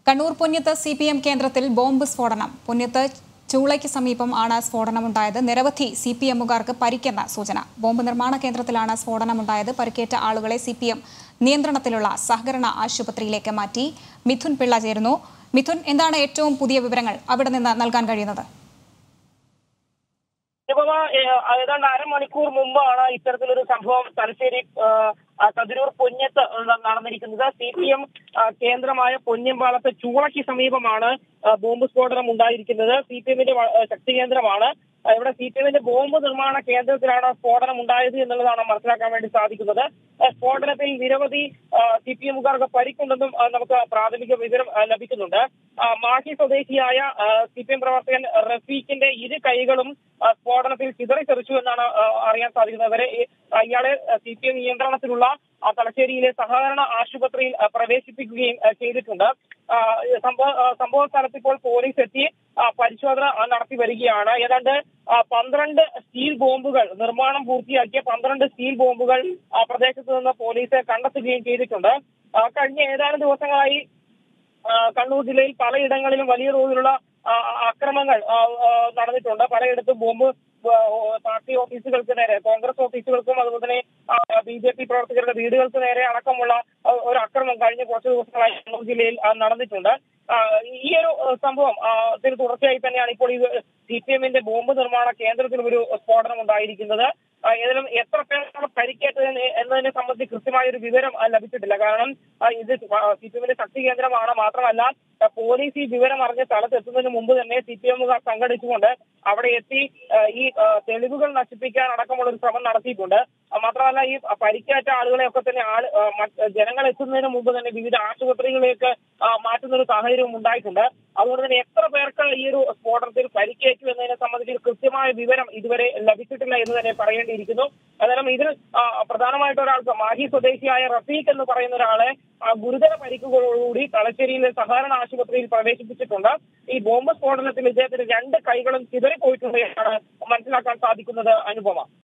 Kannur Punnath C P M കേന്ദ്രത്തിൽ bomb സ്ഫോടനം പുന്നത്ത് ചൂളയ്ക്ക് സമീപം ആണ് സ്ഫോടനമുണ്ടായത് നിരവധി സി പി എമ്മുകാർക്ക് പരിക്കെന്ന സൂചന ബോംബ് നിർമ്മാണ കേന്ദ്രത്തിലാണ് സ്ഫോടനമുണ്ടായത് പരിക്കേറ്റ ആളുകളെ സി പി എം നിയന്ത്രണത്തിലുള്ള സഹകരണ ആശുപത്രിയിലേക്ക് മാറ്റി മിഥുൻ പിള്ള ചേരുന്നു മിഥുൻ എന്താണ് ഏറ്റവും പുതിയ വിവരങ്ങൾ അവിടെ നിന്ന് നൽകാൻ കഴിയുന്നത് അനുപമ ഏഹ്, ഏതാണ്ട് അരമണിക്കൂർ മുമ്പാണ് ഇത്തരത്തിലൊരു സംഭവം തലശ്ശേരി ഏഹ്, ആ, കതിരൂർ പൊന്നത്ത് ന- നടന്നിരിക്കുന്നത് സി പി എം കേന്ദ്രമായ പൊന്നമ്പാളത്ത് ചൂളയ്ക്ക് സമീപമാണ് ആ, ബോംബ് സ്ഫോടനം ഉണ്ടായിരിക്കുന്നത് സി പി എമ്മിന്റെ ശക്തി കേന്ദ്രമാണ് ആ, ഇവിടെ സി പി എമ്മിന്റെ ബോംബ് നിർമ്മാണ കേന്ദ്രത്തിലാണ് സ്ഫോടനം ഉണ്ടായത് എന്നുള്ളതാണ് മനസ്സിലാക്കാൻ വേണ്ടി സാധിക്കുന്നത് ആ, സ്ഫോടനത്തിൽ നിരവധി സി പി എമ്മുകാർക്ക് പരിക്കുണ്ടെന്നും ആ, നമുക്ക് പ്രാഥമിക വിവരം ആ, ലഭിക്കുന്നുണ്ട് ആ, മാഹി സ്വദേശിയായ സി പി എം പ്രവർത്തകൻ റഫീഖിന്റെ ഇരു കൈകളും ആ, സ്ഫോടനത്തിൽ ചിതറിത്തെറിച്ചു എന്നാണ് ആ, അറിയാൻ സാധിക്കുന്നത് വരെ ഈ- ആ, ഇയാളെ സി പി എം നിയന്ത്രണത്തിലുള്ള ആ, തലശ്ശേരിയിലെ സഹകരണ ആശുപത്രിയിൽ ആ, പ്രവേശിപ്പിക്കുകയും ആ, ചെയ്തിട്ടുണ്ട് ആ, സംഭവ ആ, സംഭവ സ്ഥലത്ത് ഇപ്പോൾ പോലീസ് എത്തി ആ, പരിശോധന ആ, നടത്തി വരികയാണ് ഏതാണ്ട് ആ, പന്ത്രണ്ട് സ്റ്റീൽ ബോംബുകൾ നിർമ്മാണം പൂർത്തിയാക്കിയ പന്ത്രണ്ട് സ്റ്റീൽ ബോംബുകൾ ആ പ്രദേശത്ത് നിന്ന് പോലീസ് കണ്ടെത്തുകയും ചെയ്തിട്ടുണ്ട് ആ, കഴിഞ്ഞ ഏതാനും ദിവസങ്ങളായി ആ, കണ്ണൂർ ജില്ലയിൽ പലയിടങ്ങളിലും വലിയ തോതിലുള്ള ആ, അക്രമങ്ങൾ ആ, ആ, നടന്നിട്ടുണ്ട് പലയിടത്തും ബോംബ് ആ, പാർട്ടി ഓഫീസുകൾക്ക് നേരെ കോൺഗ്രസ് ഓഫീസുകൾക്കും അതുപോലെ തന്നെ ബി ജെ പി പ്രവർത്തകരുടെ വീടുകൾക്ക് നേരെ അടക്കമുള്ള ആ, ഒരു അക്രമം കഴിഞ്ഞ കുറച്ച് ദിവസങ്ങളായി കണ്ണൂർ ജില്ലയിൽ ആ, നടന്നിട്ടുണ്ട് ആ, ഈ ഒരു ആ, സംഭവം ആ, ത്തിന് തുടർച്ചയായി തന്നെയാണ് ഇപ്പോൾ ഈ സി പി എമ്മിന്റെ ബോംബ് നിർമ്മാണ കേന്ദ്രത്തിൽ ഒരു സ്ഫോടനം ഉണ്ടായിരിക്കുന്നത് ആ, ഏതായാലും എത്ര പേർക്കാണ് പരിക്കേറ്റത് എന്ന് എന്നതിനെ സംബന്ധിച്ച് കൃത്യമായ ഒരു വിവരം ആ, ലഭിച്ചിട്ടില്ല കാരണം ആ, ഇത് സി പി എമ്മിന്റെ ശക്തി കേന്ദ്രമാണ് മാത്രമല്ല ആ, പോലീസ് ഈ വിവരം അറിഞ്ഞ് സ്ഥലത്തെത്തുന്നതിന് മുമ്പ് തന്നെ സി പി എമ്മുകാർ സംഘടിച്ചുകൊണ്ട് അവിടെ എത്തി ആ, ഈ ആ, തെളിവുകൾ നശിപ്പിക്കാൻ അടക്കമുള്ള ഒരു ശ്രമം നടത്തിയിട്ടുണ്ട് ആ, മാത്രമല്ല ഈ പരിക്കേറ്റ ആളുകളെയൊക്കെ തന്നെ ആള് ആ, മറ്റ് ജനങ്ങൾ എത്തുന്നതിന് മുമ്പ് തന്നെ വിവിധ ആശുപത്രികളിലേക്ക് ആ, മാറ്റുന്ന ഒരു സാഹചര്യവും ഉണ്ടായിട്ടുണ്ട് അതുകൊണ്ട് തന്നെ എത്ര പേർക്ക് ഈ ഒരു സ്ഫോടനത്തിൽ പരിക്കേറ്റു എന്നതിനെ സംബന്ധിച്ച് കൃത്യമായ വിവരം ഇതുവരെ ലഭിച്ചിട്ടില്ല എന്ന് തന്നെ പറയേണ്ടിയിരിക്കുന്നു അന്നേരം ഇതിൽ ആ, പ്രധാനമായിട്ട് ഒരാൾക്ക് മാഹി സ്വദേശിയായ റഫീഖ് എന്ന് പറയുന്ന ഒരാളെ ആ, ഗുരുതര പരിക്കുകളോടുകൂടി തലശ്ശേരിയിലെ സഹകരണ ആശുപത്രിയിൽ പ്രവേശിപ്പിച്ചിട്ടുണ്ട് ഈ ബോംബ് സ്ഫോടനത്തിൽ ഇദ്ദേഹത്തിന് രണ്ട് കൈകളും ചിതറിപ്പോയിട്ടുണ്ട് എന്നാണ് മനസ്സിലാക്കാൻ സാധിക്കുന്നത് അനുപമ